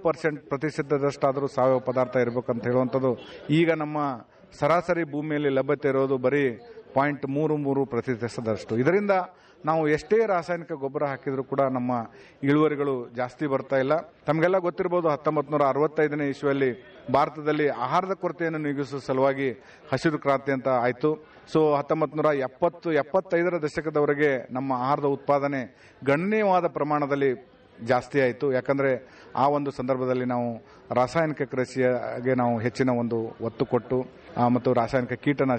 percent ಪ್ರತಿಶತದಷ್ಟಾದರೂ ಸಾವಯವ ಪದಾರ್ಥ ಇರಬೇಕಂತ ಹೇಳುವಂಥದ್ದು ಈಗ ನಮ್ಮ ಸರಾಸರಿ ಭೂಮಿಯಲ್ಲಿ ಲಭ್ಯತೆ ಇರೋದು ಬರೀ ಪಾಯಿಂಟ್ ಮೂರು ಮೂರು ಪ್ರತಿಶತದಷ್ಟು ಇದರಿಂದ ನಾವು ಎಷ್ಟೇ ರಾಸಾಯನಿಕ ಗೊಬ್ಬರ ಹಾಕಿದರೂ ಕೂಡ ನಮ್ಮ ಇಳುವರಿಗಳು ಜಾಸ್ತಿ ಬರ್ತಾ ಇಲ್ಲ ತಮಗೆಲ್ಲ ಗೊತ್ತಿರಬಹುದು ಹತ್ತೊಂಬತ್ತು ನೂರ ಅರವತ್ತೈದನೇ ಇಸ್ವಿಯಲ್ಲಿ ಭಾರತದಲ್ಲಿ ಆಹಾರದ ಕೊರತೆಯನ್ನು ನೀಗಿಸುವ ಸಲುವಾಗಿ ಹಸಿರು ಕ್ರಾಂತಿ ಅಂತ ಆಯಿತು ಸೊ ಹತ್ತೊಂಬತ್ತು ನೂರ ಎಪ್ಪತ್ತು ಎಪ್ಪತ್ತೈದರ ದಶಕದವರೆಗೆ ನಮ್ಮ ಆಹಾರದ ಉತ್ಪಾದನೆ ಗಣನೀಯವಾದ ಪ್ರಮಾಣದಲ್ಲಿ ಜಾಸ್ತಿ ಆಯಿತು ಯಾಕಂದರೆ ಆ ಒಂದು ಸಂದರ್ಭದಲ್ಲಿ ನಾವು ರಾಸಾಯನಿಕ ಕೃಷಿಗೆ ನಾವು ಹೆಚ್ಚಿನ ಒಂದು ಒತ್ತು ಕೊಟ್ಟು ಆ, ಮತ್ತು ರಾಸಾಯನಿಕ ಕೀಟನಾಶಕ